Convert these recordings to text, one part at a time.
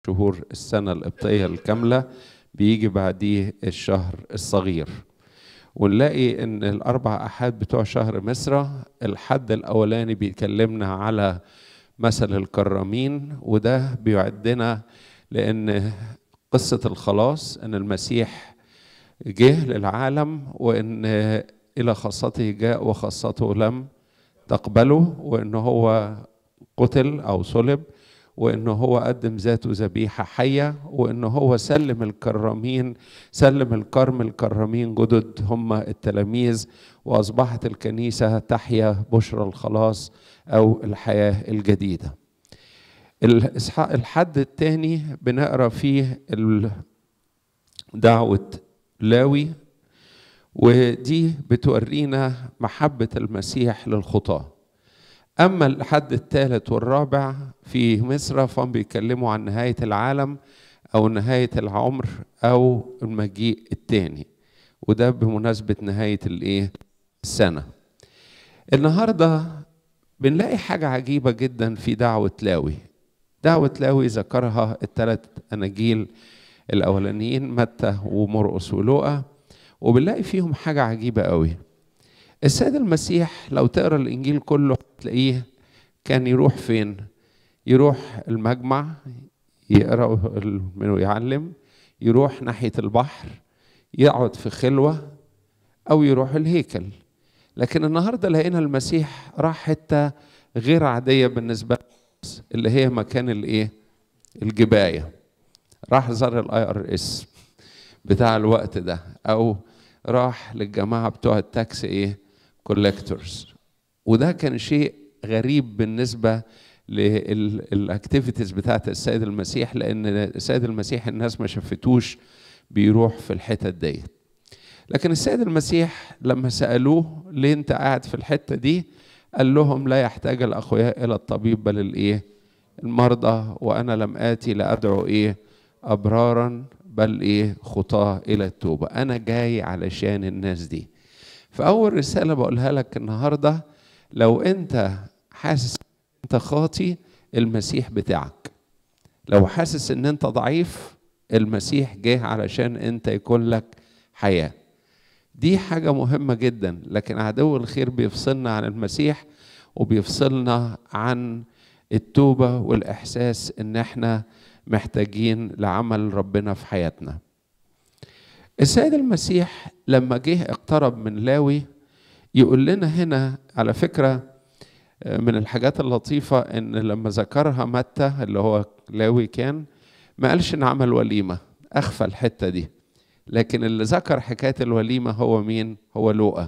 شهور السنة القبطية الكاملة بيجي بعديه الشهر الصغير ونلاقي ان الاربع احاد بتوع شهر مصر الحد الاولاني بيكلمنا على مثل الكرامين وده بيعدنا لان قصة الخلاص ان المسيح جه للعالم وان الى خاصته جاء وخاصته لم تقبله وان هو قتل او صلب وانه هو قدم ذاته ذبيحه حيه وانه هو سلم الكرامين سلم الكرم الكرامين جدد هم التلاميذ واصبحت الكنيسه تحيا بشرى الخلاص او الحياه الجديده الحد الثاني بنقرا فيه دعوه لاوي ودي بتورينا محبه المسيح للخطاه أما الحد الثالث والرابع في مصر فهم بيتكلموا عن نهاية العالم أو نهاية العمر أو المجيء الثاني وده بمناسبة نهاية الإيه؟ السنة. النهاردة بنلاقي حاجة عجيبة جدا في دعوة لاوي. دعوة لاوي ذكرها الثلاث أناجيل الأولانيين متى ومرقس ولوقا وبنلاقي فيهم حاجة عجيبة قوي. السيد المسيح لو تقرا الانجيل كله تلاقيه كان يروح فين يروح المجمع يقرا منه يعلم يروح ناحيه البحر يقعد في خلوه او يروح الهيكل لكن النهارده لقينا المسيح راح حته غير عاديه بالنسبه اللي هي مكان الايه الجبايه راح زار الاي ار اس بتاع الوقت ده او راح للجماعه بتوع التاكسي ايه كولكتورز وده كان شيء غريب بالنسبه للاكتيفيتيز بتاعت السيد المسيح لان السيد المسيح الناس ما شافتوش بيروح في الحتت ديت لكن السيد المسيح لما سالوه ليه انت قاعد في الحته دي قال لهم لا يحتاج الاقوياء الى الطبيب بل الايه المرضى وانا لم اتي لادعو ايه ابرارا بل ايه خطاه الى التوبه انا جاي علشان الناس دي فأول رسالة بقولها لك النهاردة لو أنت حاسس أنت خاطي المسيح بتاعك لو حاسس أن أنت ضعيف المسيح جه علشان أنت يكون لك حياة دي حاجة مهمة جدا لكن عدو الخير بيفصلنا عن المسيح وبيفصلنا عن التوبة والإحساس إن إحنا محتاجين لعمل ربنا في حياتنا السيد المسيح لما جه اقترب من لاوي يقول لنا هنا على فكرة من الحاجات اللطيفة ان لما ذكرها متى اللي هو لاوي كان ما قالش ان عمل وليمة اخفى الحتة دي لكن اللي ذكر حكاية الوليمة هو مين هو لوقا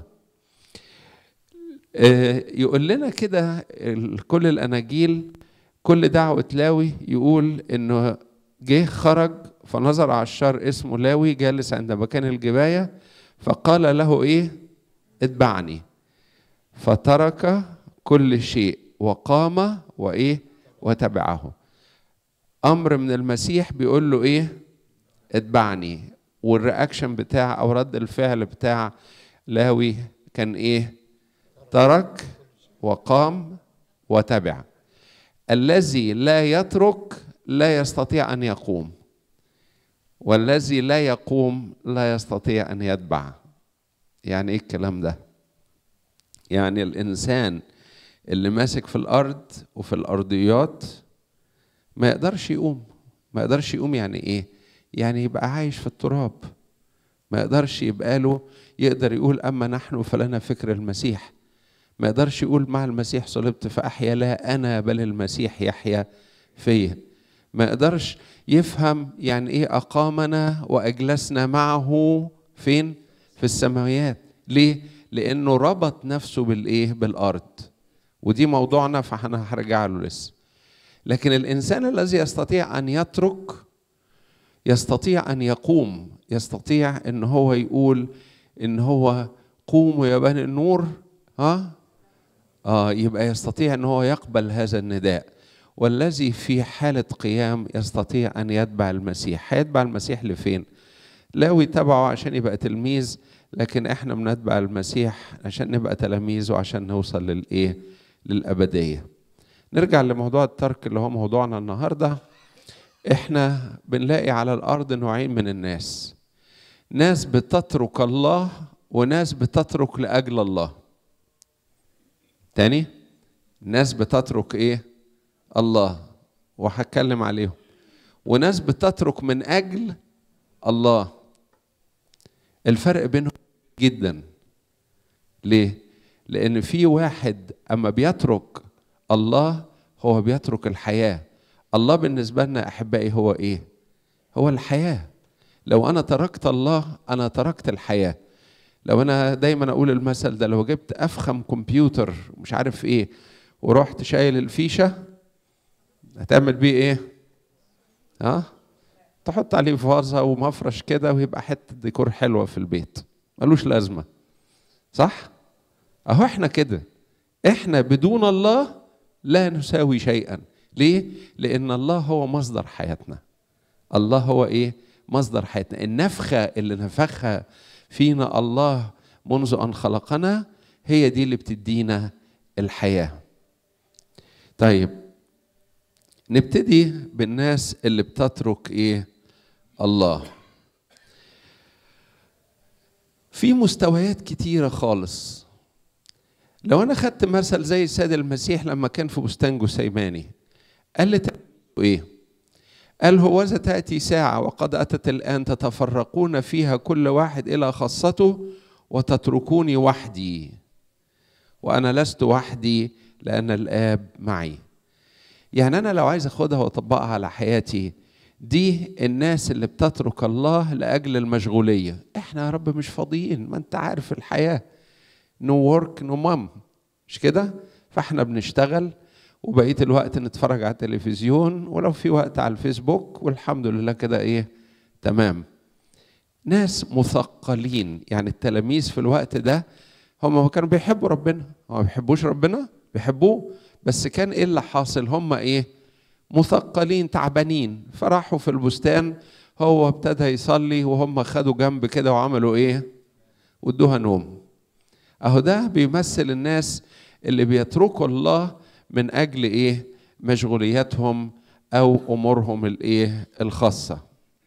يقول لنا كده كل الاناجيل كل دعوة لاوي يقول انه جه خرج فنظر على الشر اسمه لاوي جالس عند مكان الجباية فقال له ايه اتبعني فترك كل شيء وقام وايه وتبعه امر من المسيح بيقول له ايه اتبعني والرياكشن بتاع او رد الفعل بتاع لاوي كان ايه ترك وقام وتبع الذي لا يترك لا يستطيع ان يقوم والذي لا يقوم لا يستطيع ان يتبع يعني ايه الكلام ده يعني الانسان اللي ماسك في الارض وفي الارضيات ما يقدرش يقوم ما يقدرش يقوم يعني ايه يعني يبقى عايش في التراب ما يقدرش يبقى له يقدر يقول اما نحن فلنا فكر المسيح ما يقدرش يقول مع المسيح صلبت فاحيا لا انا بل المسيح يحيا فيا ما يقدرش يفهم يعني ايه اقامنا واجلسنا معه فين في السماويات ليه لانه ربط نفسه بالايه بالارض ودي موضوعنا فاحنا هرجع له لسه لكن الانسان الذي يستطيع ان يترك يستطيع ان يقوم يستطيع ان هو يقول ان هو قوموا يا بني النور ها اه يبقى يستطيع ان هو يقبل هذا النداء والذي في حالة قيام يستطيع أن يتبع المسيح هيتبع المسيح لفين لاوي تبعه عشان يبقى تلميذ لكن احنا بنتبع المسيح عشان نبقى تلاميذ وعشان نوصل للايه للأبدية نرجع لموضوع الترك اللي هو موضوعنا النهاردة احنا بنلاقي على الارض نوعين من الناس ناس بتترك الله وناس بتترك لاجل الله تاني ناس بتترك ايه الله وهتكلم عليهم وناس بتترك من اجل الله الفرق بينهم جدا ليه لان في واحد اما بيترك الله هو بيترك الحياه الله بالنسبه لنا احبائي هو ايه هو الحياه لو انا تركت الله انا تركت الحياه لو انا دايما اقول المثل ده لو جبت افخم كمبيوتر مش عارف ايه ورحت شايل الفيشه هتعمل بيه ايه ها تحط عليه فازه ومفرش كده ويبقى حته ديكور حلوه في البيت ملوش لازمه صح اهو احنا كده احنا بدون الله لا نساوي شيئا ليه لان الله هو مصدر حياتنا الله هو ايه مصدر حياتنا النفخه اللي نفخها فينا الله منذ ان خلقنا هي دي اللي بتدينا الحياه طيب نبتدي بالناس اللي بتترك ايه الله في مستويات كتيرة خالص لو أنا خدت مثل زي السيد المسيح لما كان في بستان جثيماني قال لي إيه؟ قال هوذا تأتي ساعة وقد أتت الآن تتفرقون فيها كل واحد إلى خاصته وتتركوني وحدي وأنا لست وحدي لأن الآب معي يعني أنا لو عايز أخدها وأطبقها على حياتي دي الناس اللي بتترك الله لأجل المشغولية احنا يا رب مش فاضيين ما انت عارف الحياة نو ورك نو مام مش كده فاحنا بنشتغل وبقية الوقت نتفرج على التلفزيون ولو في وقت على الفيسبوك والحمد لله كده ايه تمام ناس مثقلين يعني التلاميذ في الوقت ده هم كانوا بيحبوا ربنا هم ما بيحبوش ربنا بيحبوه بس كان ايه اللي حاصل هم ايه مثقلين تعبانين فراحوا في البستان هو ابتدى يصلي وهم خدوا جنب كده وعملوا ايه وادوها نوم اهو ده بيمثل الناس اللي بيتركوا الله من اجل ايه مشغولياتهم او امورهم الايه الخاصه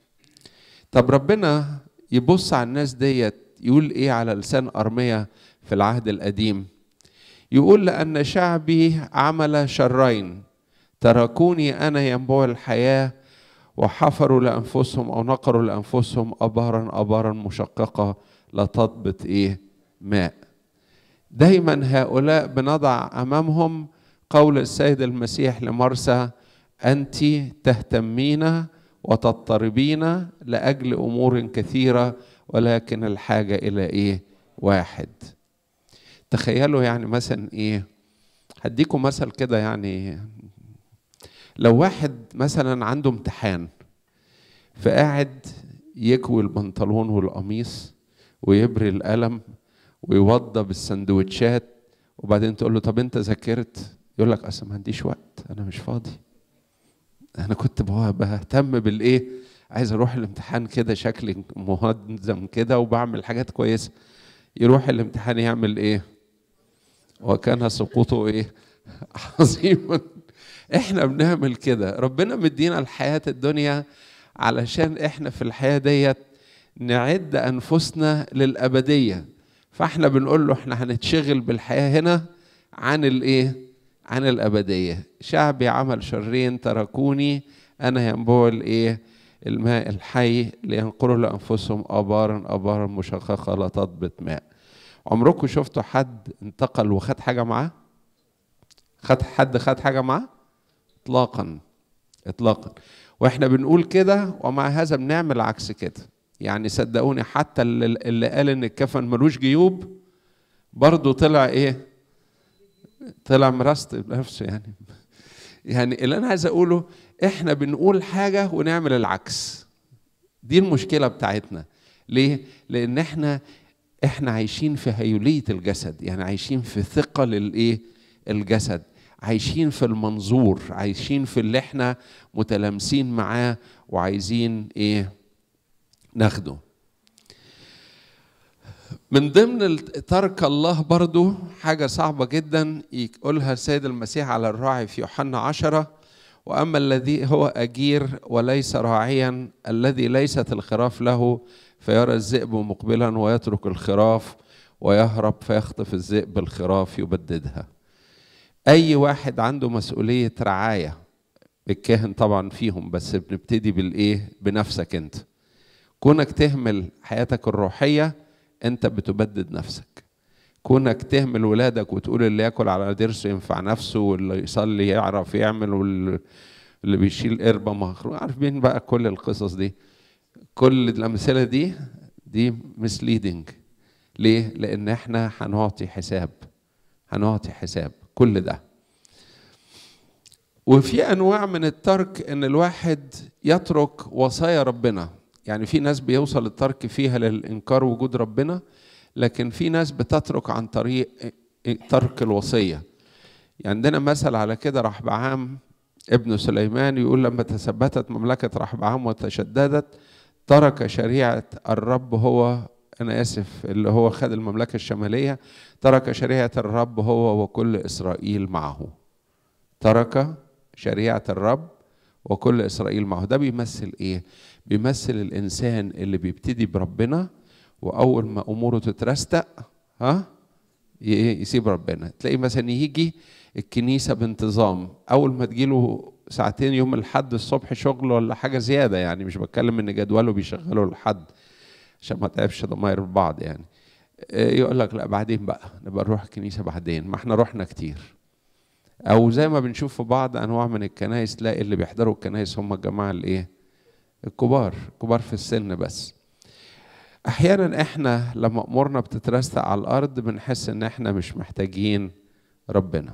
طب ربنا يبص على الناس ديت يقول ايه على لسان ارميا في العهد القديم يقول لان شعبي عمل شرين تركوني انا ينبوع الحياه وحفروا لانفسهم او نقروا لانفسهم ابارا ابارا مشققه لا تضبط ايه ماء دايما هؤلاء بنضع امامهم قول السيد المسيح لمرسى انت تهتمين وتضطربين لاجل امور كثيره ولكن الحاجه الى ايه واحد تخيلوا يعني مثلا ايه هديكم مثل كده يعني لو واحد مثلا عنده امتحان فقاعد يكوي البنطلون والقميص ويبري القلم ويوضب السندوتشات وبعدين تقول له طب انت ذاكرت يقول لك اصل ما عنديش وقت انا مش فاضي انا كنت بهتم بالايه عايز اروح الامتحان كده شكلي مهذم كده وبعمل حاجات كويسه يروح الامتحان يعمل ايه وكان سقوطه ايه عظيما احنا بنعمل كده ربنا مدينا الحياة الدنيا علشان احنا في الحياة ديت نعد انفسنا للأبدية فاحنا بنقول له احنا هنتشغل بالحياة هنا عن الايه عن الأبدية شعبي عمل شرين تركوني أنا ينبوع الايه الماء الحي لينقروا لأنفسهم آبارا آبارا مشققة لا تضبط ماء عمركم شفتوا حد انتقل وخد حاجة معاه؟ خد حد خد حاجة معاه؟ اطلاقا اطلاقا واحنا بنقول كده ومع هذا بنعمل عكس كده يعني صدقوني حتى اللي, اللي قال ان الكفن ملوش جيوب برضه طلع ايه طلع مرستب نفسه يعني يعني اللي انا عايز اقوله احنا بنقول حاجه ونعمل العكس دي المشكله بتاعتنا ليه لان احنا احنا عايشين في هيوليه الجسد يعني عايشين في ثقل الايه الجسد عايشين في المنظور عايشين في اللي احنا متلامسين معاه وعايزين ايه ناخده من ضمن ترك الله برضو حاجة صعبة جدا يقولها السيد المسيح على الراعي في يوحنا عشرة واما الذي هو اجير وليس راعيا الذي ليست الخراف له فيرى الذئب مقبلا ويترك الخراف ويهرب فيخطف الذئب الخراف يبددها اي واحد عنده مسؤوليه رعايه الكاهن طبعا فيهم بس بنبتدي بالايه بنفسك انت كونك تهمل حياتك الروحيه انت بتبدد نفسك كونك تهمل ولادك وتقول اللي ياكل على ضرسه ينفع نفسه واللي يصلي يعرف يعمل واللي بيشيل قربة مخروق عارف مين بقى كل القصص دي كل الأمثلة دي دي مسليدنج ليه؟ لأن احنا هنعطي حساب هنعطي حساب كل ده وفي أنواع من الترك إن الواحد يترك وصايا ربنا يعني في ناس بيوصل الترك فيها للإنكار وجود ربنا لكن في ناس بتترك عن طريق ترك الوصيه يعني عندنا مثل على كده رحبعام ابن سليمان يقول لما تثبتت مملكه رحبعام وتشددت ترك شريعه الرب هو انا اسف اللي هو خد المملكه الشماليه ترك شريعه الرب هو وكل اسرائيل معه ترك شريعه الرب وكل اسرائيل معه ده بيمثل ايه بيمثل الانسان اللي بيبتدي بربنا واول ما اموره تترستق ها يسيب ربنا تلاقي مثلا يجي الكنيسه بانتظام اول ما تجيله ساعتين يوم الحد الصبح شغل ولا حاجه زياده يعني مش بتكلم ان جدوله بيشغله لحد عشان ما تعبش ضماير بعض يعني يقول لك لا بعدين بقى نبقى نروح الكنيسه بعدين ما احنا رحنا كتير او زي ما بنشوف في بعض انواع من الكنائس تلاقي اللي بيحضروا الكنائس هم الجماعه الايه الكبار كبار في السن بس احيانا احنا لما امورنا بتترستق على الارض بنحس ان احنا مش محتاجين ربنا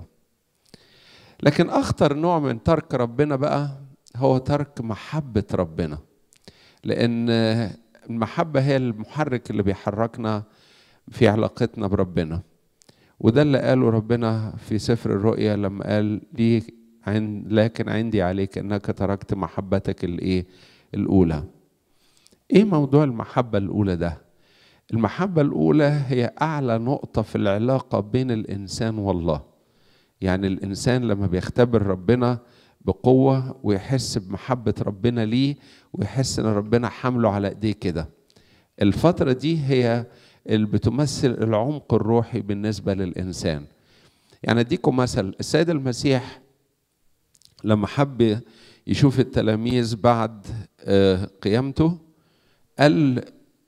لكن اخطر نوع من ترك ربنا بقى هو ترك محبه ربنا لان المحبه هي المحرك اللي بيحركنا في علاقتنا بربنا وده اللي قاله ربنا في سفر الرؤيا لما قال لي لكن عندي عليك انك تركت محبتك الايه الاولى ايه موضوع المحبة الأولى ده؟ المحبة الأولى هي أعلى نقطة في العلاقة بين الإنسان والله. يعني الإنسان لما بيختبر ربنا بقوة ويحس بمحبة ربنا ليه ويحس إن ربنا حمله على إيديه كده. الفترة دي هي اللي بتمثل العمق الروحي بالنسبة للإنسان. يعني أديكم مثل السيد المسيح لما حب يشوف التلاميذ بعد قيامته قال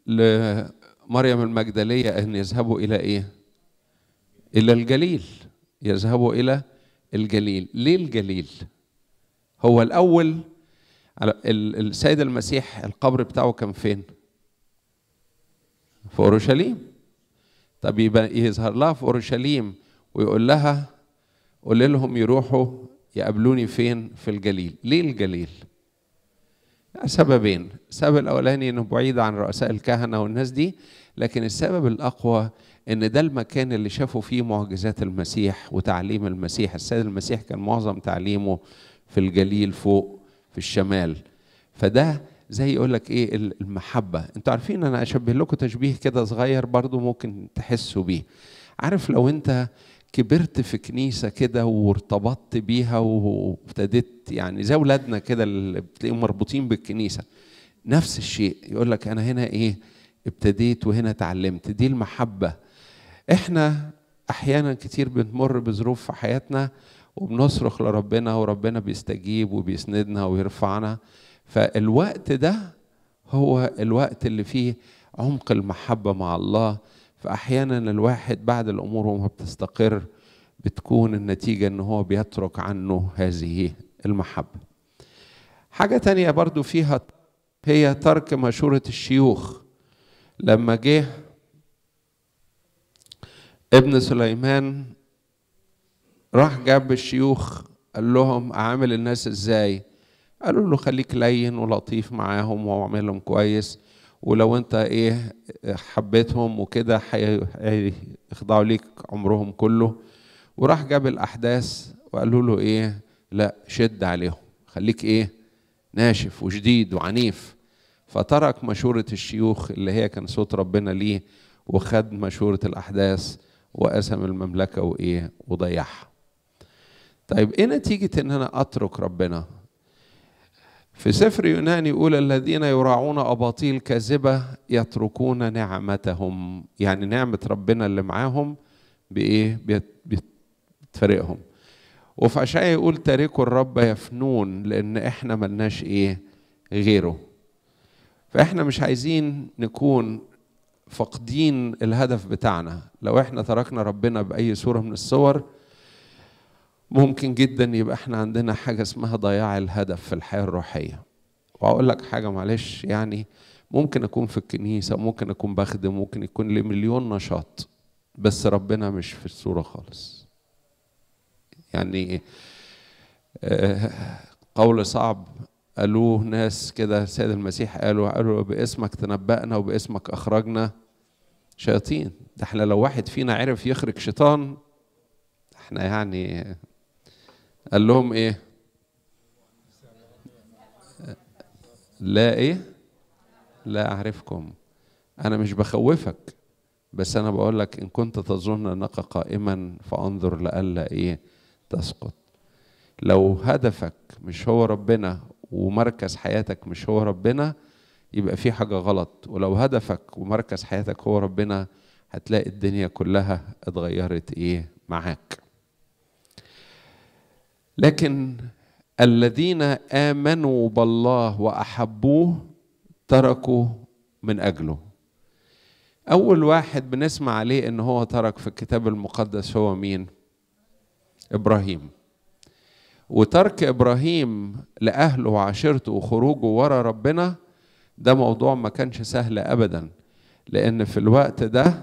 لمريم المجدلية أن يذهبوا إلى إيه؟ إلى الجليل يذهبوا إلى الجليل ليه الجليل؟ هو الأول السيد المسيح القبر بتاعه كان فين؟ في أورشليم طب يبقى يظهر لها في أورشليم ويقول لها قول لهم يروحوا يقابلوني فين؟ في الجليل ليه الجليل؟ سببين السبب الاولاني انه بعيد عن رؤساء الكهنه والناس دي لكن السبب الاقوى ان ده المكان اللي شافوا فيه معجزات المسيح وتعليم المسيح السيد المسيح كان معظم تعليمه في الجليل فوق في الشمال فده زي يقول لك ايه المحبه انتوا عارفين انا اشبه لكم تشبيه كده صغير برضو ممكن تحسوا بيه عارف لو انت كبرت في كنيسة كده وارتبطت بيها وابتديت يعني زي أولادنا كده اللي بتلاقيهم مربوطين بالكنيسة نفس الشيء يقول لك أنا هنا إيه ابتديت وهنا اتعلمت دي المحبة إحنا أحيانا كتير بنمر بظروف في حياتنا وبنصرخ لربنا وربنا بيستجيب وبيسندنا ويرفعنا فالوقت ده هو الوقت اللي فيه عمق المحبة مع الله فأحيانا الواحد بعد الأمور وما بتستقر بتكون النتيجة إن هو بيترك عنه هذه المحبة حاجة تانية برضو فيها هي ترك مشورة الشيوخ لما جه ابن سليمان راح جاب الشيوخ قال لهم أعامل الناس إزاي قالوا له خليك لين ولطيف معاهم واعملهم كويس ولو انت ايه حبيتهم وكده هيخضعوا ليك عمرهم كله وراح جاب الاحداث وقالوا له ايه لا شد عليهم خليك ايه ناشف وشديد وعنيف فترك مشورة الشيوخ اللي هي كان صوت ربنا ليه وخد مشورة الأحداث وقسم المملكة وإيه وضيعها طيب ايه نتيجة ان انا اترك ربنا في سفر يونان يقول الذين يراعون اباطيل كاذبة يتركون نعمتهم يعني نعمة ربنا اللي معاهم بايه بتفرقهم وفي اشعياء يقول تاركوا الرب يفنون لان احنا ملناش ايه غيره فاحنا مش عايزين نكون فاقدين الهدف بتاعنا لو احنا تركنا ربنا باي صوره من الصور ممكن جدا يبقى احنا عندنا حاجه اسمها ضياع الهدف في الحياه الروحيه واقول لك حاجه معلش يعني ممكن اكون في الكنيسه ممكن اكون بخدم ممكن يكون لي مليون نشاط بس ربنا مش في الصوره خالص يعني قول صعب قالوه ناس كده السيد المسيح قالوا قالوا باسمك تنبأنا وباسمك أخرجنا شياطين ده احنا لو واحد فينا عرف يخرج شيطان احنا يعني قال لهم ايه لا ايه لا اعرفكم انا مش بخوفك بس انا بقول لك ان كنت تظن انك قائما فانظر لئلا ايه تسقط لو هدفك مش هو ربنا ومركز حياتك مش هو ربنا يبقى في حاجة غلط ولو هدفك ومركز حياتك هو ربنا هتلاقي الدنيا كلها اتغيرت ايه معاك لكن الذين آمنوا بالله وأحبوه تركوا من أجله أول واحد بنسمع عليه إن هو ترك في الكتاب المقدس هو مين؟ إبراهيم وترك ابراهيم لاهله وعشيرته وخروجه ورا ربنا ده موضوع ما كانش سهل ابدا لان في الوقت ده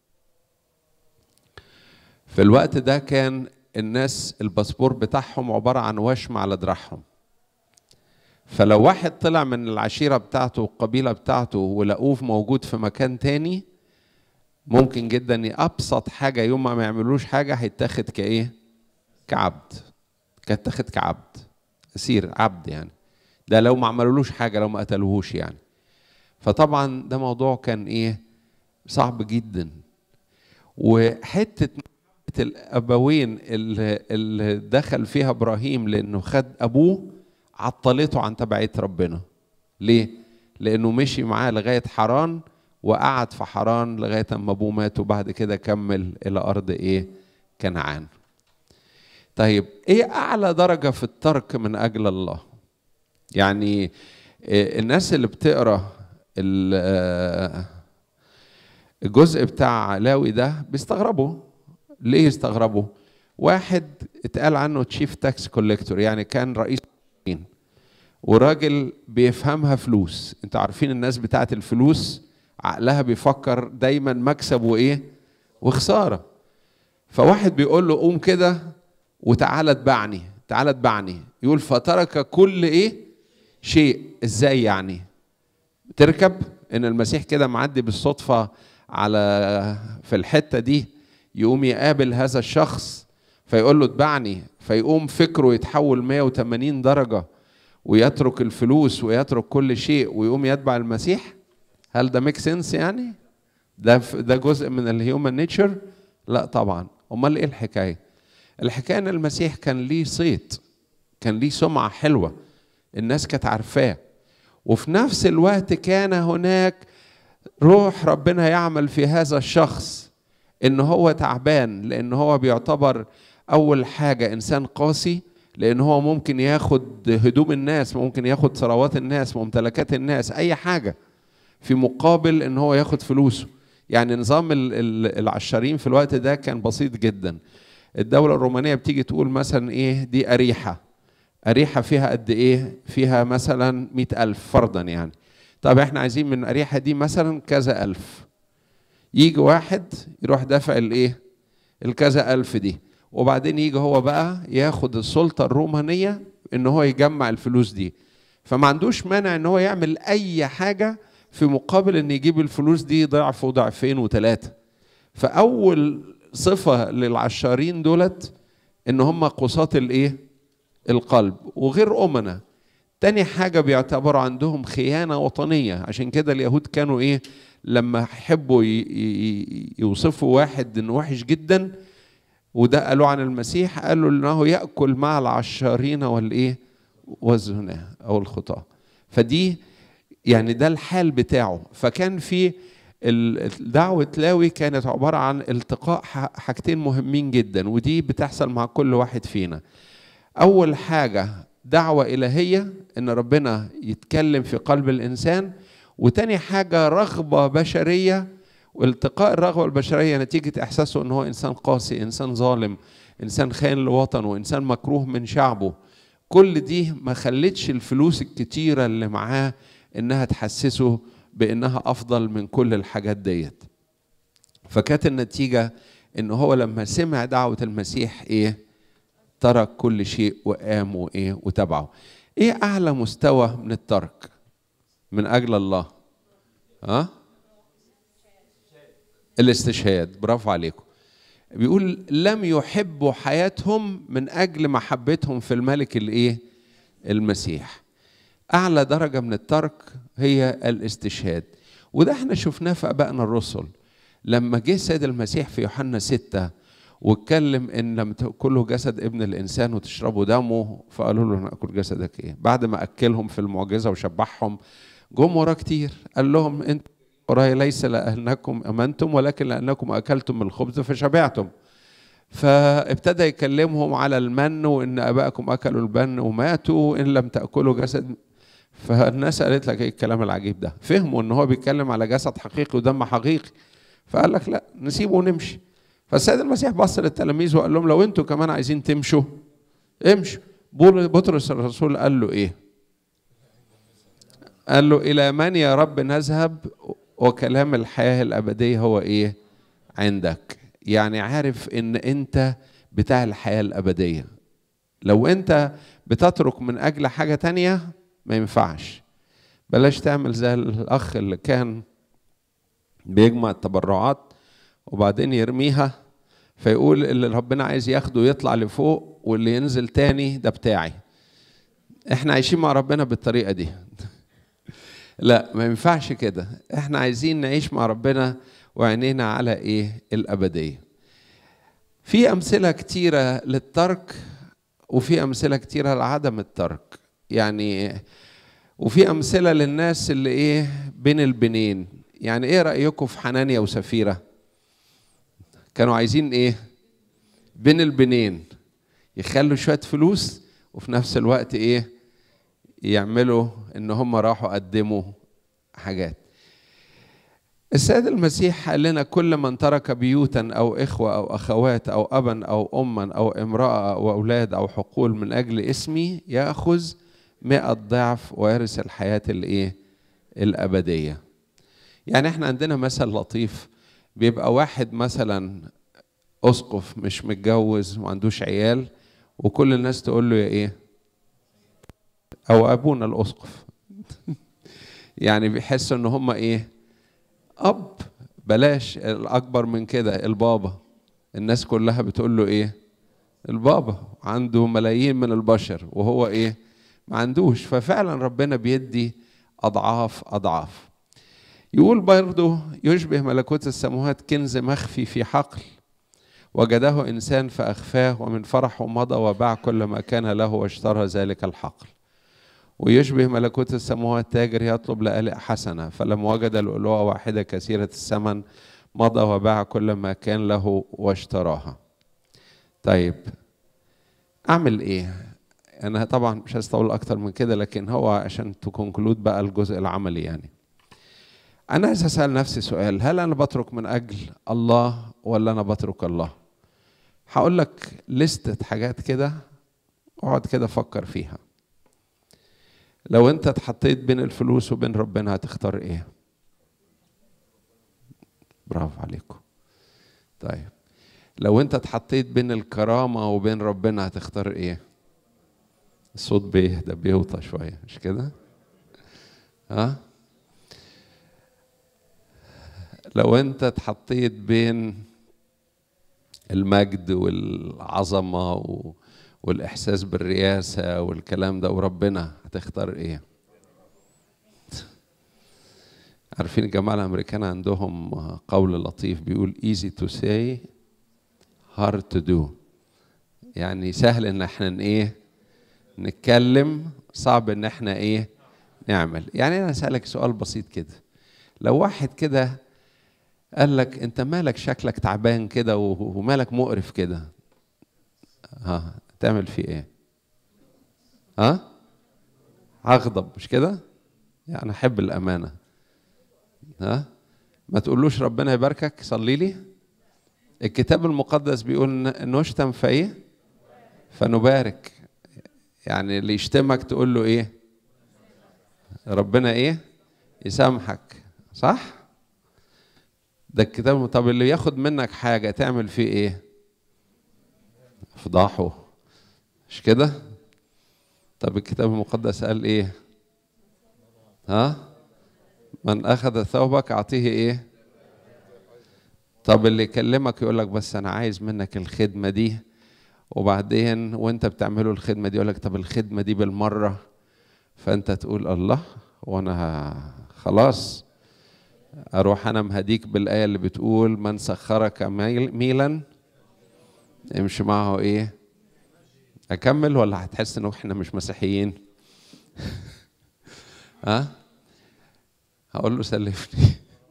في الوقت ده كان الناس الباسبور بتاعهم عباره عن وشم على دراعهم فلو واحد طلع من العشيره بتاعته والقبيله بتاعته ولقوه موجود في مكان تاني ممكن جدا ابسط حاجه يوم ما يعملوش حاجه هيتاخد كايه كعبد كانت تاخد كعبد اسير عبد يعني ده لو ما عملولوش حاجه لو ما قتلوهوش يعني فطبعا ده موضوع كان ايه صعب جدا وحته الابوين اللي, اللي دخل فيها ابراهيم لانه خد ابوه عطلته عن تبعيه ربنا ليه لانه مشي معاه لغايه حران وقعد في حران لغايه اما ابوه مات وبعد كده كمل الى ارض ايه كنعان طيب ايه اعلى درجه في الترك من اجل الله يعني الناس اللي بتقرا الجزء بتاع لاوي ده بيستغربوا ليه يستغربوا واحد اتقال عنه تشيف تاكس كوليكتور يعني كان رئيس وراجل بيفهمها فلوس انتوا عارفين الناس بتاعت الفلوس عقلها بيفكر دايما مكسب وايه وخساره فواحد بيقول له قوم كده وتعالى اتبعني تعالى اتبعني يقول فترك كل ايه شيء ازاي يعني تركب ان المسيح كده معدي بالصدفه على في الحته دي يقوم يقابل هذا الشخص فيقول له اتبعني فيقوم فكره يتحول 180 درجه ويترك الفلوس ويترك كل شيء ويقوم يتبع المسيح هل ده ميك سنس يعني ده ده جزء من الهيومن نيتشر لا طبعا امال ايه الحكايه الحكايه ان المسيح كان ليه صيت كان ليه سمعه حلوه الناس كانت عارفاه وفي نفس الوقت كان هناك روح ربنا يعمل في هذا الشخص ان هو تعبان لان هو بيعتبر اول حاجه انسان قاسي لان هو ممكن ياخد هدوم الناس ممكن ياخد ثروات الناس ممتلكات الناس اي حاجه في مقابل ان هو ياخد فلوسه يعني نظام العشارين في الوقت ده كان بسيط جدا الدولة الرومانية بتيجي تقول مثلا ايه دي أريحة أريحة فيها قد ايه فيها مثلا مئة ألف فرضا يعني طب احنا عايزين من أريحة دي مثلا كذا ألف يجي واحد يروح دافع الايه الكذا ألف دي وبعدين يجي هو بقى ياخد السلطة الرومانية ان هو يجمع الفلوس دي فما عندوش مانع ان هو يعمل اي حاجة في مقابل ان يجيب الفلوس دي ضعف وضعفين وثلاثة فأول صفة للعشارين دولت ان هم قساة الايه القلب وغير أمنا تاني حاجة بيعتبروا عندهم خيانة وطنية عشان كده اليهود كانوا ايه لما يحبوا يوصفوا واحد انه وحش جدا وده قالوا عن المسيح قالوا انه ياكل مع العشارين والايه والزنا او الخطاه فدي يعني ده الحال بتاعه فكان في دعوة لاوي كانت عبارة عن التقاء حاجتين مهمين جدا ودي بتحصل مع كل واحد فينا أول حاجة دعوة إلهية إن ربنا يتكلم في قلب الإنسان وتاني حاجة رغبة بشرية والتقاء الرغبة البشرية نتيجة إحساسه إن هو إنسان قاسي إنسان ظالم إنسان خاين لوطنه إنسان مكروه من شعبه كل دي ما خلتش الفلوس الكتيرة اللي معاه إنها تحسسه بإنها أفضل من كل الحاجات ديت فكانت النتيجة إن هو لما سمع دعوة المسيح إيه ترك كل شيء وقام وإيه وتبعه إيه أعلى مستوى من الترك من أجل الله ها أه؟ الاستشهاد برافو عليكم بيقول لم يحبوا حياتهم من اجل محبتهم في الملك الايه المسيح اعلى درجه من الترك هي الاستشهاد وده احنا شفناه في ابائنا الرسل لما جه السيد المسيح في يوحنا ستة واتكلم ان لم تاكلوا جسد ابن الانسان وتشربوا دمه فقالوا له ناكل جسدك ايه بعد ما اكلهم في المعجزه وشبعهم جم وراه كتير قال لهم انت وراي ليس لأنكم أمنتم ولكن لأنكم أكلتم من الخبز فشبعتم فابتدى يكلمهم على المن وإن أبائكم أكلوا البن وماتوا وإن لم تأكلوا جسد فالناس قالت لك ايه الكلام العجيب ده فهموا ان هو بيتكلم على جسد حقيقي ودم حقيقي فقال لك لا نسيبه ونمشي فالسيد المسيح بص للتلاميذ وقال لهم لو انتوا كمان عايزين تمشوا امشوا بطرس الرسول قال له ايه قال له الى من يا رب نذهب وكلام الحياة الأبدية هو إيه؟ عندك يعني عارف إن أنت بتاع الحياة الأبدية لو أنت بتترك من أجل حاجة تانية ما ينفعش بلاش تعمل زي الأخ اللي كان بيجمع التبرعات وبعدين يرميها فيقول اللي ربنا عايز ياخده يطلع لفوق واللي ينزل تاني ده بتاعي احنا عايشين مع ربنا بالطريقة دي لا ما ينفعش كده احنا عايزين نعيش مع ربنا وعينينا على ايه الابديه في امثله كتيره للترك وفي امثله كتيره لعدم الترك يعني وفي امثله للناس اللي ايه بين البنين يعني ايه رايكم في حنانيا وسفيره كانوا عايزين ايه بين البنين يخلوا شويه فلوس وفي نفس الوقت ايه يعملوا ان هم راحوا قدموا حاجات السيد المسيح قال لنا كل من ترك بيوتا او اخوه او اخوات او ابا او اما او امراه او اولاد او حقول من اجل اسمي ياخذ مئة ضعف ويرث الحياه الايه الابديه يعني احنا عندنا مثل لطيف بيبقى واحد مثلا اسقف مش متجوز وما عندوش عيال وكل الناس تقول له يا ايه او ابونا الاسقف يعني بيحسوا ان هم ايه اب بلاش الاكبر من كده البابا الناس كلها بتقول له ايه البابا عنده ملايين من البشر وهو ايه ما عندوش ففعلا ربنا بيدي اضعاف اضعاف يقول برضه يشبه ملكوت السماوات كنز مخفي في حقل وجده انسان فاخفاه ومن فرحه مضى وباع كل ما كان له واشترى ذلك الحقل ويشبه ملكوت السماوات تاجر يطلب لآلئ حسنة فلما وجد لؤلؤة واحدة كثيرة الثمن مضى وباع كل ما كان له واشتراها طيب أعمل إيه؟ أنا طبعا مش هستطول أكتر من كده لكن هو عشان تكونكلود بقى الجزء العملي يعني أنا عايز أسأل نفسي سؤال هل أنا بترك من أجل الله ولا أنا بترك الله؟ هقول لك لستة حاجات كده اقعد كده فكر فيها لو انت اتحطيت بين الفلوس وبين ربنا هتختار ايه برافو عليكم طيب لو انت اتحطيت بين الكرامة وبين ربنا هتختار ايه الصوت بيهدى بيوطى شوية مش كده ها لو انت اتحطيت بين المجد والعظمة و... والإحساس بالرياسة والكلام ده وربنا هتختار إيه؟ عارفين الجماعة الأمريكان عندهم قول لطيف بيقول easy to say hard to do يعني سهل ان احنا ايه نتكلم صعب ان احنا ايه نعمل يعني انا اسالك سؤال بسيط كده لو واحد كده قال لك انت مالك شكلك تعبان كده ومالك مقرف كده ها تعمل فيه ايه ها هغضب مش كده يعني احب الامانه ها ما تقولوش ربنا يباركك صلي لي الكتاب المقدس بيقول نشتم فايه فنبارك يعني اللي يشتمك تقول له ايه ربنا ايه يسامحك صح ده الكتاب طب اللي ياخد منك حاجه تعمل فيه ايه افضحه مش كده طب الكتاب المقدس قال ايه ها من اخذ ثوبك اعطيه ايه طب اللي يكلمك يقول لك بس انا عايز منك الخدمه دي وبعدين وانت بتعمله الخدمه دي يقول لك طب الخدمه دي بالمره فانت تقول الله وانا خلاص اروح انا مهديك بالايه اللي بتقول من سخرك ميلا امشي معه ايه اكمل ولا هتحس ان احنا مش مسيحيين ها هقول له سلفني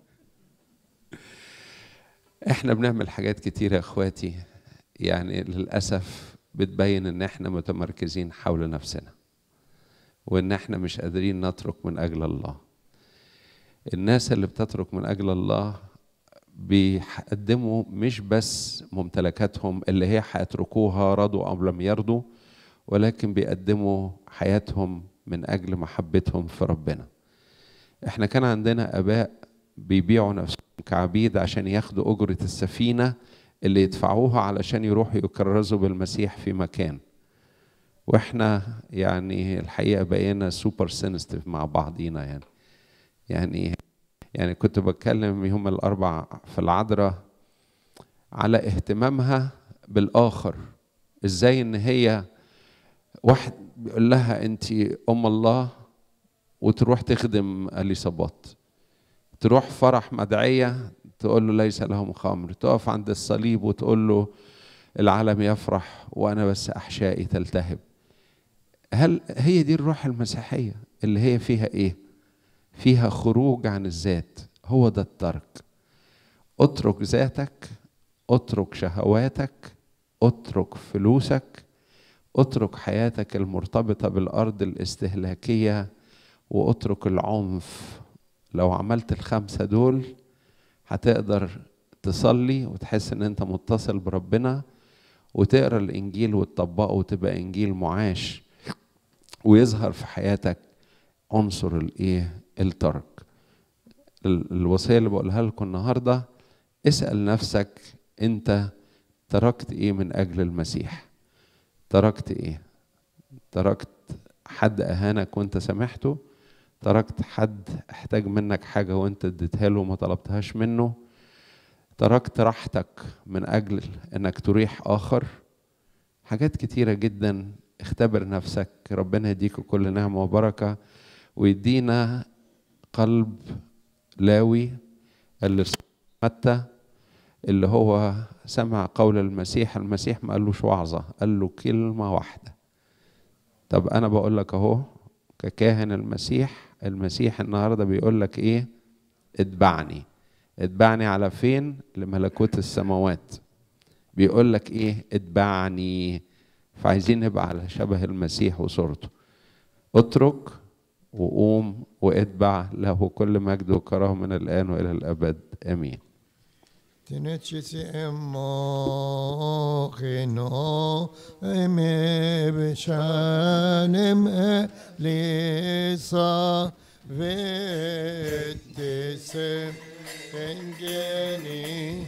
احنا بنعمل حاجات كتيره يا اخواتي يعني للاسف بتبين ان احنا متمركزين حول نفسنا وان احنا مش قادرين نترك من اجل الله الناس اللي بتترك من اجل الله بيقدموا مش بس ممتلكاتهم اللي هي هيتركوها رضوا ام لم يرضوا ولكن بيقدموا حياتهم من اجل محبتهم في ربنا احنا كان عندنا اباء بيبيعوا نفسهم كعبيد عشان ياخدوا اجره السفينه اللي يدفعوها علشان يروحوا يكرزوا بالمسيح في مكان واحنا يعني الحقيقه بقينا سوبر سينستيف مع بعضينا يعني يعني يعني كنت بتكلم يوم الاربع في العذراء على اهتمامها بالاخر ازاي ان هي واحد بيقول لها انت ام الله وتروح تخدم اليصابات تروح فرح مدعيه تقول له ليس لهم خمر تقف عند الصليب وتقول له العالم يفرح وانا بس احشائي تلتهب هل هي دي الروح المسيحيه اللي هي فيها ايه فيها خروج عن الذات هو ده الترك اترك ذاتك اترك شهواتك اترك فلوسك اترك حياتك المرتبطه بالارض الاستهلاكيه واترك العنف لو عملت الخمسه دول هتقدر تصلي وتحس ان انت متصل بربنا وتقرا الانجيل وتطبقه وتبقى انجيل معاش ويظهر في حياتك عنصر الايه الترك الوصيه اللي بقولها لكم النهارده اسال نفسك انت تركت ايه من اجل المسيح تركت ايه تركت حد اهانك وانت سامحته تركت حد احتاج منك حاجه وانت اديتها له وما طلبتهاش منه تركت راحتك من اجل انك تريح اخر حاجات كتيره جدا اختبر نفسك ربنا يديك كل نعمه وبركه ويدينا قلب لاوي اللي متى اللي هو سمع قول المسيح المسيح ما قالوش وعظة قال له كلمة واحدة طب أنا بقول لك أهو ككاهن المسيح المسيح النهاردة بيقول لك إيه اتبعني اتبعني على فين لملكوت السماوات بيقول لك إيه اتبعني فعايزين نبقى على شبه المسيح وصورته اترك وقوم واتبع له كل مجد وكرامه من الان والى الابد امين Tinechisi emochino eme b'shanim elisa v'tesem engeni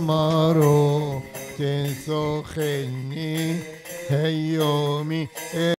jetesmaro tensocheni heyomi